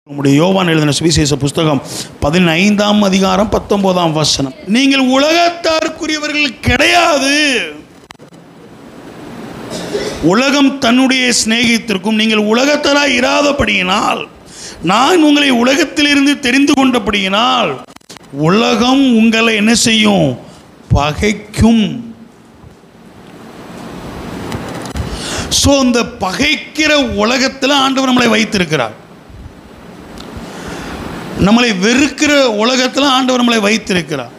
உங்களுடைய யோவான் எழுதின சுவிசேஷ புஸ்தகம் பதினைந்தாம் அதிகாரம் பத்தொன்பதாம் வசனம் நீங்கள் உலகத்தாருக்குரியவர்கள் கிடையாது உலகம் தன்னுடைய சிநேகித்திற்கும் நீங்கள் உலகத்தராய் இராதபடியினால் நான் உங்களை உலகத்திலிருந்து தெரிந்து கொண்டபடியினால் உலகம் உங்களை என்ன செய்யும் பகைக்கும் ஸோ அந்த பகைக்கிற உலகத்தில் ஆண்டவர் நம்மளை வைத்திருக்கிறார் நம்மளை வெறுக்கிற உலகத்தில் ஆண்டவர் நம்மளை வைத்திருக்கிறார்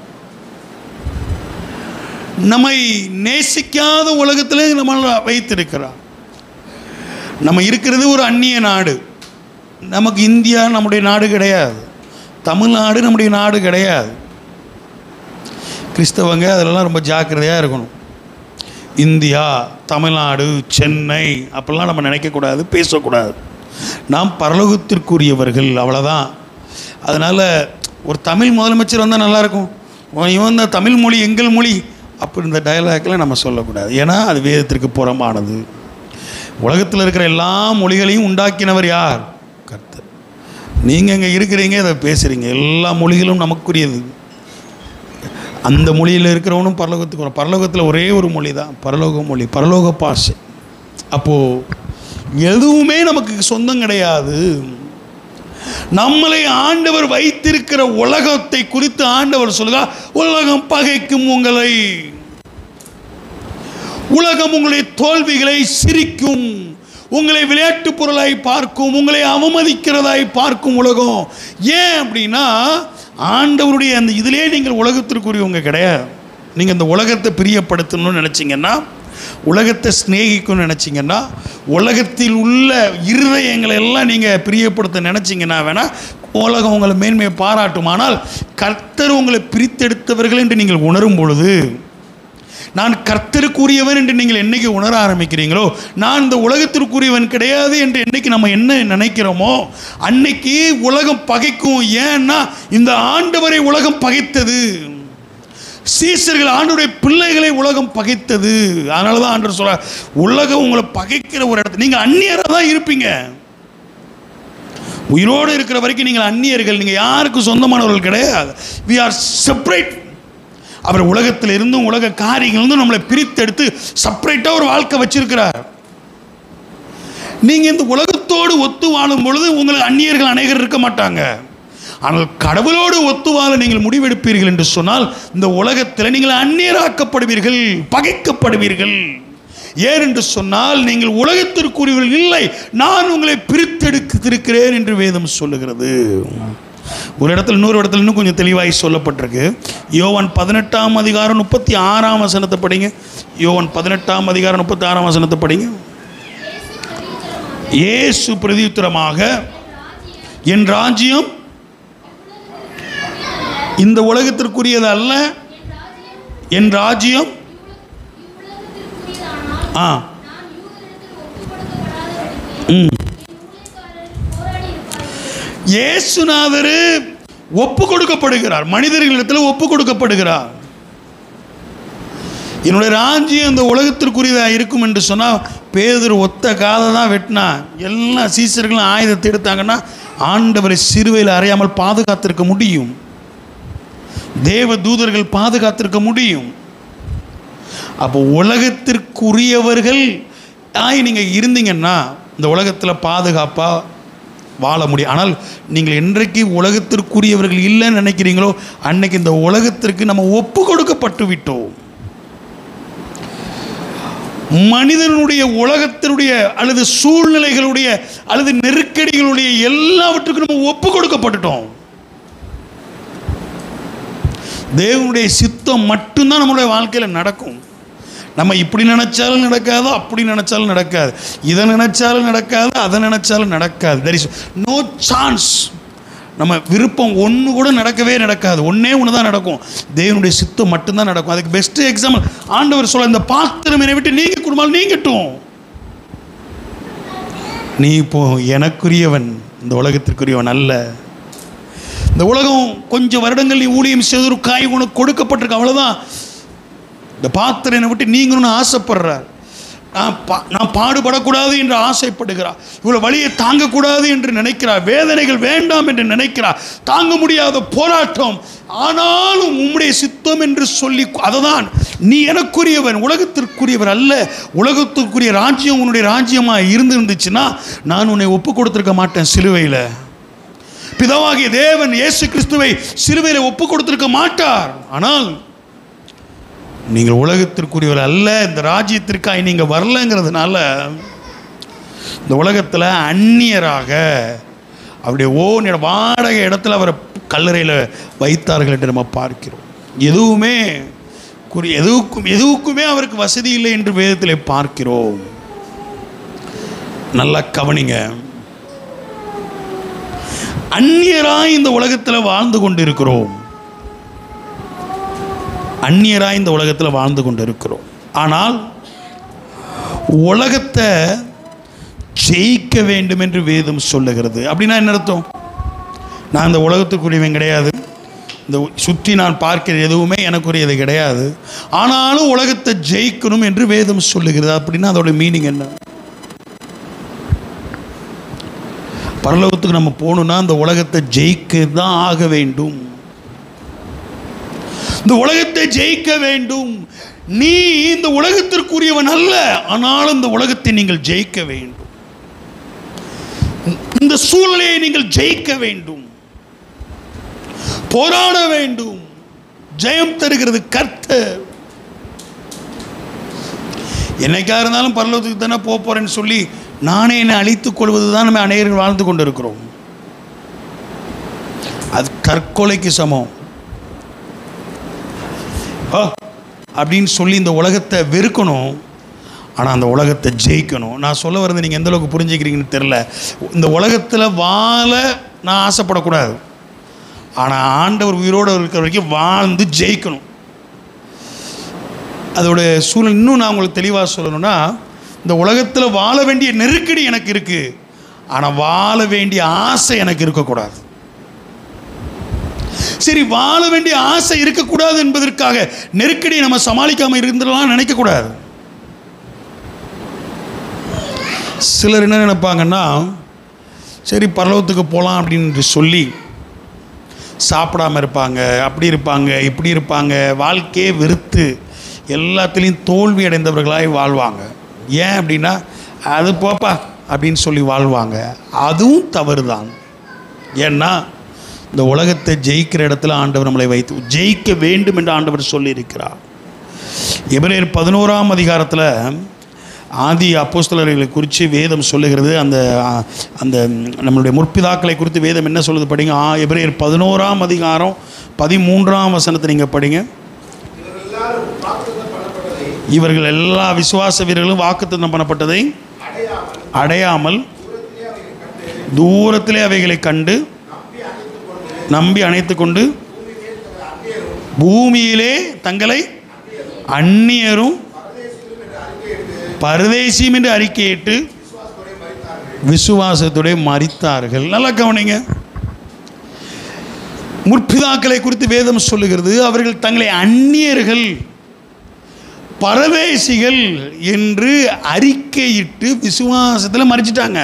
நம்மை நேசிக்காத உலகத்தில் நம்மளை வைத்திருக்கிறார் நம்ம இருக்கிறது ஒரு அந்நிய நாடு நமக்கு இந்தியா நம்முடைய நாடு கிடையாது தமிழ்நாடு நம்முடைய நாடு கிடையாது கிறிஸ்தவங்க அதிலெல்லாம் ரொம்ப ஜாக்கிரதையாக இருக்கணும் இந்தியா தமிழ்நாடு சென்னை அப்படிலாம் நம்ம நினைக்கக்கூடாது பேசக்கூடாது நாம் பரலோகத்திற்குரியவர்கள் அவ்வளோதான் அதனால் ஒரு தமிழ் முதலமைச்சர் வந்தால் நல்லாயிருக்கும் இவன் இந்த தமிழ் மொழி எங்கள் மொழி அப்படி இந்த டயலாக்லாம் நம்ம சொல்லக்கூடாது ஏன்னா அது வேதத்திற்கு புறமானது உலகத்தில் இருக்கிற எல்லா மொழிகளையும் உண்டாக்கினவர் யார் கர்த்தர் நீங்கள் இங்கே இருக்கிறீங்க இதை பேசுகிறீங்க எல்லா மொழிகளும் நமக்குரியது அந்த மொழியில் இருக்கிறவனும் பரலோகத்துக்கு வரும் பரலோகத்தில் ஒரே ஒரு மொழி தான் பரலோக மொழி பரலோக பாஷை அப்போது எதுவுமே நமக்கு சொந்தம் கிடையாது நம்மளை ஆண்டவர் வைத்திருக்கிற உலகத்தை குறித்து ஆண்டவர் சொல்லுகிறார் உலகம் பகைக்கும் உங்களை உலகம் உங்களுடைய தோல்விகளை சிரிக்கும் உங்களை விளையாட்டு பொருளாய் பார்க்கும் உங்களை அவமதிக்கிறதாய் பார்க்கும் உலகம் ஏன் அப்படின்னா ஆண்டவருடைய அந்த இதிலே நீங்கள் உலகத்திற்குரியவங்க கிடையாது நீங்கள் இந்த உலகத்தை பிரியப்படுத்தணும்னு நினச்சிங்கன்னா உலகத்தை சிநேகிக்கணும்னு நினச்சிங்கன்னா உலகத்தில் உள்ள இருதயங்களை எல்லாம் நீங்கள் பிரியப்படுத்த நினச்சிங்கன்னா வேணால் உலகம் உங்களை மேன்மையை பாராட்டும் ஆனால் கர்த்தர் உங்களை பிரித்தெடுத்தவர்கள் என்று நீங்கள் உணரும் பொழுது நான் கர்த்தருக்குரியவன் என்று நீங்கள் என்னைக்கு உணர ஆரம்பிக்கிறீங்களோ நான் இந்த உலகத்திற்குரியவன் கிடையாது என்று என்னைக்கு நம்ம என்ன நினைக்கிறோமோ அன்னைக்கு உலகம் பகைக்கும் ஏன்னா இந்த ஆண்டவரை உலகம் பகைத்தது சீசர்கள் ஆண்டுடைய பிள்ளைகளை உலகம் பகைத்தது அதனால தான் ஆண்டவர் சொல்ற உலகம் உங்களை பகைக்கிற ஒரு இடத்துல நீங்கள் அந்நியராக தான் இருப்பீங்க உயிரோடு இருக்கிற வரைக்கும் நீங்கள் அந்நியர்கள் நீங்கள் யாருக்கும் சொந்தமானவர்கள் கிடையாது வி ஆர் செப்பரேட் அவர் உலகத்தில் இருந்தும் உலக காரியங்கள் நம்மளை பிரித்தெடுத்து செப்பரேட்டாக ஒரு வாழ்க்கை வச்சிருக்கிறார் நீங்கள் இந்த உலகத்தோடு ஒத்து வாழும் பொழுது உங்களுக்கு அந்நியர்கள் அநேகர் இருக்க மாட்டாங்க ஆனால் கடவுளோடு ஒத்து வாழ நீங்கள் முடிவெடுப்பீர்கள் என்று சொன்னால் இந்த உலகத்தில் நீங்கள் அந்நியராக்கப்படுவீர்கள் பகைக்கப்படுவீர்கள் ஏன் என்று சொன்னால் நீங்கள் உலகத்திற்குரியவர்கள் இல்லை நான் உங்களை பிரித்தெடுத்திருக்கிறேன் என்று வேதம் சொல்லுகிறது ஒரு இடத்துல இன்னொரு இடத்துல இன்னும் கொஞ்சம் தெளிவாய் சொல்லப்பட்டிருக்கு யோவான் பதினெட்டாம் அதிகாரம் முப்பத்தி ஆறாம் வசனத்தை படிங்க யோவான் பதினெட்டாம் அதிகாரம் முப்பத்தி ஆறாம் வசனத்தை படிங்க இயேசு பிரதியுத்தரமாக என் ராஜ்யம் இந்த உலகத்திற்குரியது அல்ல என் ராஜ்யம் ஆ ம் இயேசுநாதர் ஒப்பு கொடுக்கப்படுகிறார் மனிதர்களிடத்தில் ஒப்பு கொடுக்கப்படுகிறார் என்னுடைய ராஜ்யம் இந்த உலகத்திற்குரியதாக இருக்கும் என்று சொன்னால் பேதர் ஒத்த காதை தான் வெட்டினா எல்லா சீசர்களும் ஆயுதத்தை எடுத்தாங்கன்னா ஆண்டவரை சிறுவையில் அறையாமல் பாதுகாத்திருக்க முடியும் தேவ தூதர்கள் பாதுகாத்திருக்க முடியும் அப்போ உலகத்திற்குரியவர்கள் ஆய் நீங்கள் இருந்தீங்கன்னா இந்த உலகத்தில் பாதுகாப்பாக வாழ முடியும் ஆனால் நீங்கள் என்றைக்கு உலகத்திற்குரியவர்கள் இல்லைன்னு நினைக்கிறீங்களோ அன்னைக்கு இந்த உலகத்திற்கு நம்ம ஒப்பு கொடுக்கப்பட்டு விட்டோம் மனிதனுடைய உலகத்தினுடைய அல்லது சூழ்நிலைகளுடைய அல்லது நெருக்கடிகளுடைய எல்லாவற்றுக்கும் நம்ம ஒப்பு கொடுக்கப்பட்டுட்டோம் தேவனுடைய சித்தம் மட்டும்தான் நம்மளுடைய வாழ்க்கையில் நடக்கும் நம்ம இப்படி நினச்சாலும் நடக்காது அப்படி நினச்சாலும் நடக்காது இதை நினச்சாலும் நடக்காது அதை நினச்சாலும் நடக்காது தெர் இஸ் நோ சான்ஸ் நம்ம விருப்பம் ஒன்று கூட நடக்கவே நடக்காது ஒன்றே ஒன்று தான் நடக்கும் தேவனுடைய சித்தம் மட்டும்தான் நடக்கும் அதுக்கு பெஸ்ட்டு எக்ஸாம்பிள் ஆண்டவர் சொல்ல இந்த பாத்திரம் என்னை விட்டு நீங்க குடும்பம் நீங்கட்டும் நீ இப்போ எனக்குரியவன் இந்த உலகத்திற்குரியவன் அல்ல இந்த உலகம் கொஞ்சம் வருடங்கள் நீ ஊழியம் செய்து காய் உனக்கு கொடுக்கப்பட்டிருக்கு அவ்வளோதான் இந்த பாத்திரம் என்னை விட்டு நீங்கணும்னு ஆசைப்படுறார் நான் பா நான் பாடுபடக்கூடாது என்று ஆசைப்படுகிறார் இவ்வளோ வழியை தாங்கக்கூடாது என்று நினைக்கிறார் வேதனைகள் வேண்டாம் என்று நினைக்கிறார் தாங்க முடியாத போராட்டம் ஆனாலும் உம்முடைய சித்தம் என்று சொல்லி அதுதான் நீ எனக்குரியவன் உலகத்திற்குரியவர் அல்ல உலகத்திற்குரிய ராஜ்யம் உன்னுடைய ராஜ்யமாக இருந்து இருந்துச்சுன்னா நான் உன்னை ஒப்பு கொடுத்துருக்க மாட்டேன் சிலுவையில் பிதாவாகிய தேவன் இயேசு கிறிஸ்துவை சிலுவையில் ஒப்பு கொடுத்திருக்க மாட்டார் ஆனால் நீங்கள் உலகத்திற்குரியவர் அல்ல இந்த ராஜ்யத்திற்காக நீங்கள் வரலங்கிறதுனால இந்த உலகத்தில் அந்நியராக அவருடைய ஓன் இட- வாடகை இடத்துல அவரை கல்லறையில் வைத்தார்கள் என்று நம்ம பார்க்கிறோம் எதுவுமே குறி எதுவுக்கும் எதுவுக்குமே அவருக்கு வசதி இல்லை என்று வேதத்தில் பார்க்கிறோம் நல்லா கவனிங்க அந்நியராய் இந்த உலகத்தில் வாழ்ந்து கொண்டிருக்கிறோம் அந்நியராய் இந்த உலகத்தில் வாழ்ந்து கொண்டிருக்கிறோம் ஆனால் உலகத்தை ஜெயிக்க வேண்டும் என்று வேதம் சொல்லுகிறது அப்படின்னா என்ன அர்த்தம் நான் இந்த உலகத்துக்குரியவன் கிடையாது இந்த சுற்றி நான் பார்க்கிற எதுவுமே எனக்குரியது கிடையாது ஆனாலும் உலகத்தை ஜெயிக்கணும் என்று வேதம் சொல்லுகிறது அப்படின்னா அதோட மீனிங் என்ன பரலோகத்துக்கு நம்ம போகணும்னா அந்த உலகத்தை ஜெயிக்க தான் ஆக வேண்டும் இந்த உலகத்தை ஜெயிக்க வேண்டும் நீ இந்த உலகத்திற்குரியவன் அல்ல ஆனாலும் இந்த உலகத்தை நீங்கள் ஜெயிக்க வேண்டும் இந்த சூழ்நிலையை நீங்கள் ஜெயிக்க வேண்டும் போராட வேண்டும் ஜெயம் தருகிறது கர்த்தர் என்னைக்கா இருந்தாலும் பரலோகத்துக்கு தானே போக போறேன்னு சொல்லி நானே என்னை அழித்துக் கொள்வது தான் நம்ம அநேகர் வாழ்ந்து கொண்டிருக்கிறோம் அது தற்கொலைக்கு சமம் ஆ, அப்படின்னு சொல்லி இந்த உலகத்தை வெறுக்கணும் ஆனால் அந்த உலகத்தை ஜெயிக்கணும் நான் சொல்ல வர்றது நீங்கள் எந்த அளவுக்கு புரிஞ்சுக்கிறீங்கன்னு தெரில இந்த உலகத்தில் வாழ நான் ஆசைப்படக்கூடாது ஆனால் ஆண்டவர் உயிரோடு இருக்கிற வரைக்கும் வாழ்ந்து ஜெயிக்கணும் அதோட சூழல் இன்னும் நான் உங்களுக்கு தெளிவாக சொல்லணும்னா இந்த உலகத்தில் வாழ வேண்டிய நெருக்கடி எனக்கு இருக்குது ஆனால் வாழ வேண்டிய ஆசை எனக்கு இருக்கக்கூடாது சரி வாழ வேண்டிய ஆசை இருக்கக்கூடாது என்பதற்காக நெருக்கடியை நம்ம சமாளிக்காமல் இருந்துடலாம் நினைக்கக்கூடாது சிலர் என்ன நினைப்பாங்கன்னா சரி பரலோகத்துக்கு போகலாம் அப்படின்னு சொல்லி சாப்பிடாம இருப்பாங்க அப்படி இருப்பாங்க இப்படி இருப்பாங்க வாழ்க்கையே வெறுத்து எல்லாத்துலேயும் தோல்வி அடைந்தவர்களாய் வாழ்வாங்க ஏன் அப்படின்னா அது போப்பா அப்படின்னு சொல்லி வாழ்வாங்க அதுவும் தவறு தான் ஏன்னா இந்த உலகத்தை ஜெயிக்கிற இடத்துல ஆண்டவர் நம்மளை வைத்து ஜெயிக்க வேண்டும் என்று ஆண்டவர் சொல்லியிருக்கிறார் எபிரேயர் பதினோராம் அதிகாரத்தில் ஆதி அப்போஸ்தலர்களை குறித்து வேதம் சொல்லுகிறது அந்த ஆ, அந்த நம்மளுடைய முற்பிதாக்களை குறித்து வேதம் என்ன சொல்லுது படிங்க ஆ எபிரேயர் பதினோராம் அதிகாரம் பதிமூன்றாம் வசனத்தை நீங்கள் படிங்க இவர்கள் எல்லா விசுவாச வீரர்களும் வாக்குத்தத்தம் பண்ணப்பட்டதை அடையாமல் தூரத்திலே அவைகளை கண்டு நம்பி அணைத்து கொண்டு பூமியிலே தங்களை அந்நியரும் பரதேசியும் என்று அறிக்கையிட்டு விசுவாசத்துடைய மறித்தார்கள் நல்லா கவனிங்க முற்பிதாக்களை குறித்து வேதம் சொல்லுகிறது அவர்கள் தங்களை அந்நியர்கள் பரதேசிகள் என்று அறிக்கையிட்டு விசுவாசத்தில் மறிச்சிட்டாங்க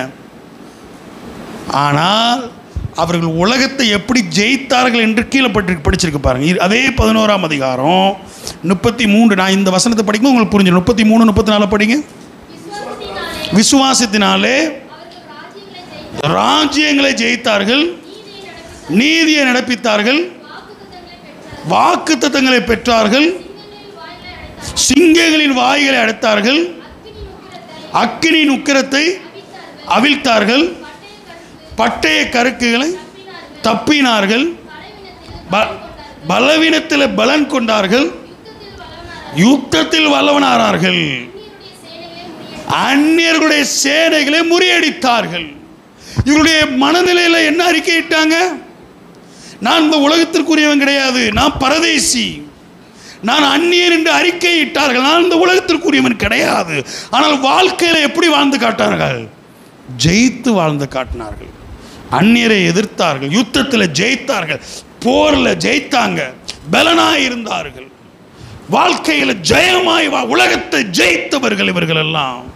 ஆனால் அவர்கள் உலகத்தை எப்படி ஜெயித்தார்கள் என்று கீழே பட்டு படிச்சிருக்கு பாருங்க இது- அதே பதினோராம் அதிகாரம் முப்பத்தி மூன்று நான் இந்த வசனத்தை படிக்கும்போது உங்களுக்கு புரிஞ்சிடும் முப்பத்தி மூணு முப்பத்தி நாலு படிங்க விசுவாசத்தினாலே விசுவாசத்தினாலே அவர்கள் ராஜ்யங்களை ராஜ்யங்களை ஜெயித்தார்கள் ஜெயித்தார்கள், நீதியை நடப்பித்தார்கள், நீதியை நடப்பித்தார்கள் வாக்குத்தத்தங்களை பெற்றார்கள், வாக்கு தத்தங்களை பெற்றார்கள் சிங்கங்களின் வாயிலை அடைத்தார்கள், சிங்கங்களின் வாய்களை அடைத்தார்கள் அக்கினியின் உக்கிரத்தை அக்கினியின் உக்கிரத்தை அவித்தார்கள், அவிழ்த்தார்கள் பட்டய கருத்து பட்டய கருக்குகளை தப்பினார்கள், தப்பினார்கள் பலவீனத்தில் ப பலவீனத்தில் பலன் கொண்டார்கள் யுத்தத்தில் வல்லவனானார்கள். யுத்தத்தில் வல்லவனானார்கள் அந்நியருடைய சேனைகளை அந்நியர்களுடைய சேனைகளை முறியடித்தார்கள். முறியடித்தார்கள் இவருடைய மனநிலையில் என்ன அறிக்கையிட்டாங்க நான் இந்த உலகத்திற்குரியவன் கிடையாது நான் பரதேசி நான் அந்நியர் என்று அறிக்கையிட்டார்கள் நான் இந்த உலகத்திற்குரியவன் கிடையாது ஆனால் வாழ்க்கையில் எப்படி வாழ்ந்து காட்டார்கள் ஜெயித்து வாழ்ந்து காட்டினார்கள் அந்நியரை எதிர்த்தார்கள் யுத்தத்தில் ஜெயித்தார்கள் போரில் ஜெயித்தாங்க பலனாய் இருந்தார்கள் வாழ்க்கையில் ஜெயமாய் வா உலகத்தை ஜெயித்தவர்கள் இவர்கள் எல்லாம்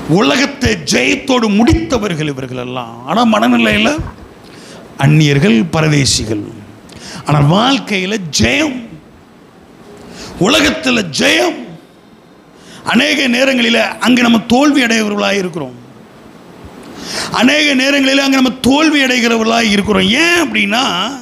உலகத்தை ஜெயத்தோடு முடித்தவர்கள் இவர்கள் எல்லாம் ஆனால் மனநிலையில் அந்நியர்கள் பரதேசிகள் ஆனால் வாழ்க்கையில் ஜெயம் உலகத்தில் ஜெயம் அநேக நேரங்களில் அங்கே நம்ம தோல்வி அடைகிறவர்களாக இருக்கிறோம் அநேக நேரங்களில் அங்கே நம்ம தோல்வி அடைகிறவர்களாக இருக்கிறோம் ஏன் அப்படின்னா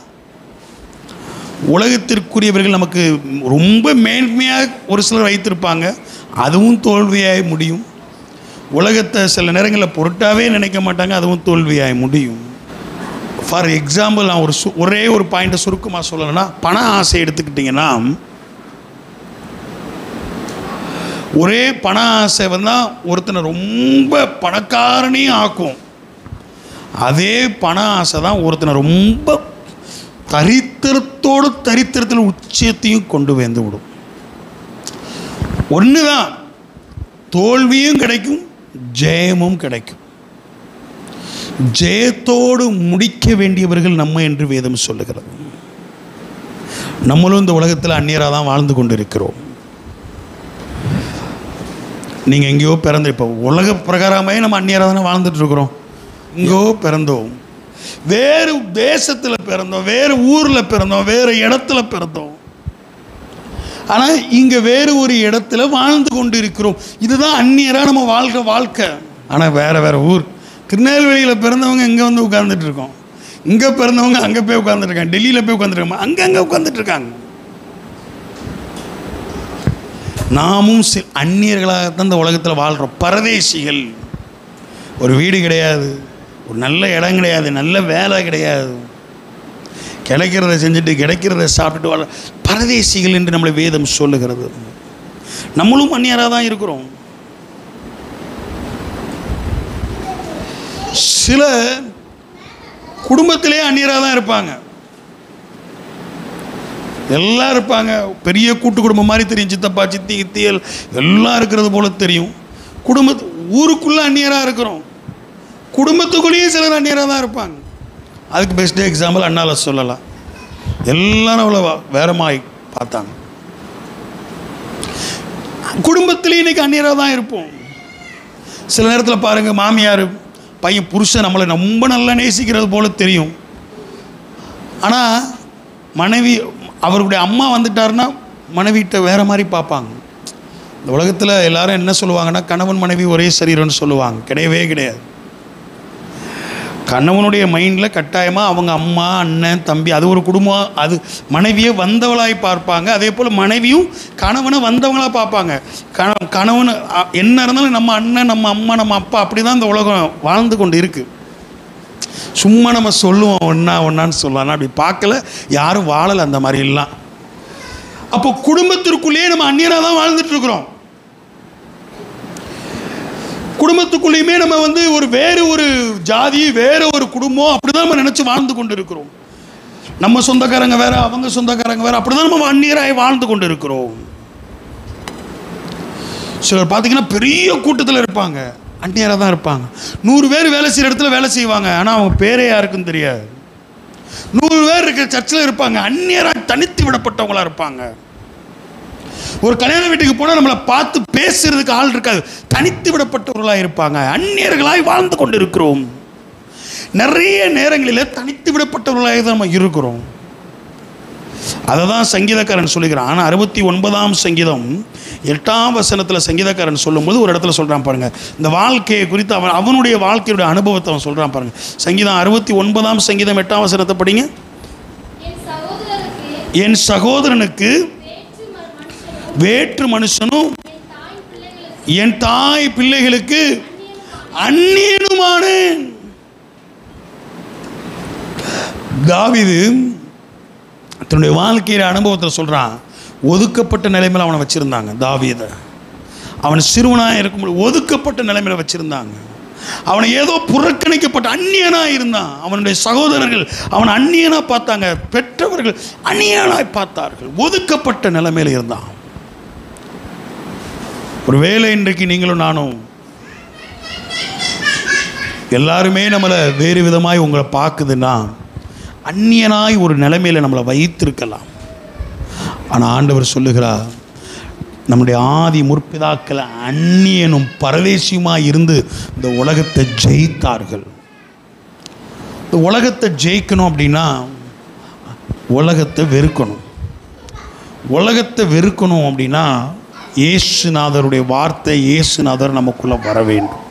உலகத்திற்குரியவர்கள் நமக்கு ரொம்ப மேன்மையாக ஒரு சிலர் வைத்திருப்பாங்க அதுவும் தோல்வியாய் முடியும் உலகத்தை சில நேரங்களில் பொருட்டாவே நினைக்க மாட்டாங்க அதுவும் தோல்வியாய் முடியும் ஃபார் எக்ஸாம்பிள் நான் ஒரு சு ஒரே ஒரு பாயிண்ட்டை சுருக்கமாக சொல்லலைன்னா பண ஆசை எடுத்துக்கிட்டிங்கன்னா ஒரே பண ஆசை வந்தால் ஒருத்தனை ரொம்ப பணக்காரனையும் ஆக்கும் அதே பண ஆசை தான் ஒருத்தனை ரொம்ப தரித்திரத்தோடு தரித்திரத்தில் உச்சத்தையும் கொண்டு வந்து விடும் ஒன்று தான் தோல்வியும் கிடைக்கும் ஜெயமும் கிடைக்கும் ஜெயத்தோடு முடிக்க வேண்டியவர்கள் நம்ம என்று வேதம் சொல்லுகிறது நம்மளும் இந்த உலகத்தில் அந்நியராக தான் வாழ்ந்து கொண்டு இருக்கிறோம் நீங்கள் எங்கேயோ பிறந்த இப்போ உலக பிரகாரமே நம்ம அந்நியராக தானே வாழ்ந்துட்டு இருக்கிறோம் எங்கேயோ பிறந்தோம் வேறு தேசத்தில் பிறந்தோம் வேறு ஊரில் பிறந்தோம் வேறு இடத்துல பிறந்தோம் ஆனால் இங்கே வேறு ஒரு இடத்துல வாழ்ந்து கொண்டு இருக்கிறோம் இதுதான் அந்நியராக நம்ம வாழ்கிற வாழ்க்கை ஆனால் வேறு வேறு ஊர் திருநெல்வேலியில் பிறந்தவங்க இங்கே வந்து உட்கார்ந்துட்டு இருக்கோம் இங்கே பிறந்தவங்க அங்கே போய் உட்காந்துட்டு இருக்காங்க டெல்லியில் போய் உட்காந்துருக்காங்க அங்கே அங்கே உட்காந்துட்டு இருக்காங்க நாமும் சி அந்நியர்களாகத்தான் இந்த உலகத்தில் வாழ்கிறோம் பரதேசிகள் ஒரு வீடு கிடையாது ஒரு நல்ல இடம் கிடையாது நல்ல வேலை கிடையாது கிடைக்கிறத செஞ்சுட்டு கிடைக்கிறத சாப்பிட்டுட்டு வாழ பரதேசிகள் என்று நம்மளை வேதம் சொல்லுகிறது நம்மளும் அந்நியராக தான் இருக்கிறோம் சில குடும்பத்திலே அந்நியராக தான் இருப்பாங்க எல்லாம் இருப்பாங்க பெரிய கூட்டு குடும்பம் மாதிரி தெரியும் சித்தப்பா சித்தி இத்தியல் எல்லாம் இருக்கிறது போல தெரியும் குடும்பத்து ஊருக்குள்ளே அந்நியராக இருக்கிறோம் குடும்பத்துக்குள்ளேயும் சிலர் அந்நியராக தான் இருப்பாங்க அதுக்கு பெஸ்ட் எக்ஸாம்பிள் அண்ணால சொல்லலாம் எல்லாரும் அவ்வளோ வேறமாய் பார்த்தாங்க குடும்பத்திலேயே இன்னைக்கு அந்நியராக தான் இருப்போம் சில நேரத்தில் பாருங்கள் மாமியார் பையன் புருஷன் நம்மளை ரொம்ப நல்லா நேசிக்கிறது போல தெரியும் ஆனால் மனைவி அவருடைய அம்மா வந்துட்டாருன்னா மனைவிட்ட வேறு மாதிரி பார்ப்பாங்க இந்த உலகத்தில் எல்லாரும் என்ன சொல்லுவாங்கன்னா கணவன் மனைவி ஒரே சரீரம்னு சொல்லுவாங்க கிடையவே கிடையாது கணவனுடைய மைண்டில் கட்டாயமாக அவங்க அம்மா அண்ணன் தம்பி அது ஒரு குடும்பம் அது மனைவியை வந்தவளாய் பார்ப்பாங்க அதே போல் மனைவியும் கணவனை வந்தவங்களாக பார்ப்பாங்க கண கணவன் அ- என்ன இருந்தாலும் நம்ம அண்ணன் நம்ம அம்மா நம்ம அப்பா அப்படி தான் இந்த உலகம் வாழ்ந்து கொண்டு இருக்குது சும்மா நம்ம சொல்லுவோம் ஒன்றா ஒன்றான்னு சொல்லலாம் அப்படி பார்க்கல யாரும் வாழலை அந்த மாதிரிலாம் அப்போ குடும்பத்திற்குள்ளேயே நம்ம அந்நியராக தான் வாழ்ந்துட்டு இருக்கிறோம் குடும்பத்துக்குள்ளேயுமே நம்ம வந்து ஒரு வேறு ஒரு ஜாதி வேறு ஒரு குடும்பம் அப்படிதான் நம்ம நினச்சி வாழ்ந்து கொண்டு இருக்கிறோம் நம்ம சொந்தக்காரங்க வேற அவங்க சொந்தக்காரங்க வேற அப்படிதான் நம்ம அந்நியராய் வாழ்ந்து கொண்டு இருக்கிறோம் சிலர் பார்த்தீங்கன்னா பெரிய கூட்டத்தில் இருப்பாங்க அந்நியராக தான் இருப்பாங்க நூறு பேர் வேலை செய்கிற இடத்துல வேலை செய்வாங்க ஆனால் அவங்க பேரே யாருக்கும் தெரியாது நூறு பேர் இருக்கிற சர்ச்சில் இருப்பாங்க அந்நியராக தனித்து விடப்பட்டவங்களா இருப்பாங்க ஒரு கல்யாண வீட்டுக்கு போனால் நம்மளை பார்த்து பேசுறதுக்கு ஆள் இருக்காது தனித்து விடப்பட்டவர்களாக இருப்பாங்க அந்நியர்களாய் வாழ்ந்து கொண்டு இருக்கிறோம் நிறைய நேரங்களில் தனித்து விடப்பட்டவர்களாக தான் நம்ம இருக்கிறோம் அதை தான் சங்கீதக்காரன் சொல்லுகிறான் ஆனால் அறுபத்தி ஒன்பதாம் சங்கீதம் எட்டாம் வசனத்தில் சங்கீதக்காரன் சொல்லும்போது ஒரு இடத்துல சொல்கிறான் பாருங்க இந்த வாழ்க்கையை குறித்து அவன் அவனுடைய வாழ்க்கையுடைய அனுபவத்தை அவன் சொல்கிறான் பாருங்க சங்கீதம் அறுபத்தி ஒன்பதாம் சங்கீதம் எட்டாம் வசனத்தை படிங்க என் சகோதரருக்கு என் சகோதரனுக்கு வேற்று மனுஷனும் வேற்று மனுஷனும் என் தாய் பிள்ளைகளுக்கு என் தாய் பிள்ளைகளுக்கு அந்நியனுமானேன் தாவீது தன்னுடைய வாழ்க்கையில அனுபவத்தில் சொல்கிறான் ஒதுக்கப்பட்ட நிலைமையில் அவனை வச்சுருந்தாங்க தாவீதை அவன் சிறுவனாக இருக்கும்போது ஒதுக்கப்பட்ட நிலைமையில் வச்சுருந்தாங்க அவனை ஏதோ புறக்கணிக்கப்பட்ட அந்நியனாக இருந்தான் அவனுடைய சகோதரர்கள் அவன் அந்நியனாக பார்த்தாங்க பெற்றவர்கள் அந்நியனாய் பார்த்தார்கள் ஒதுக்கப்பட்ட நிலைமையில் இருந்தான் ஒருவேளை இன்றைக்கு நீங்களும் நானும் எல்லாருமே நம்மளை வேறு விதமாய் உங்களை பார்க்குதுன்னா அந்நியனாய் ஒரு நிலைமையில் நம்மளை வைத்திருக்கலாம் ஆனால் ஆண்டவர் சொல்லுகிறார் நம்முடைய ஆதி முற்பிதாக்கள் அந்நியனும் பரதேசியுமாக இருந்து இந்த உலகத்தை ஜெயித்தார்கள் இந்த உலகத்தை ஜெயிக்கணும் அப்படின்னா உலகத்தை வெறுக்கணும் உலகத்தை வெறுக்கணும் அப்படின்னா இயேசுநாதருடைய வார்த்தை இயேசுநாதர் நமக்குள்ளே வர வேண்டும்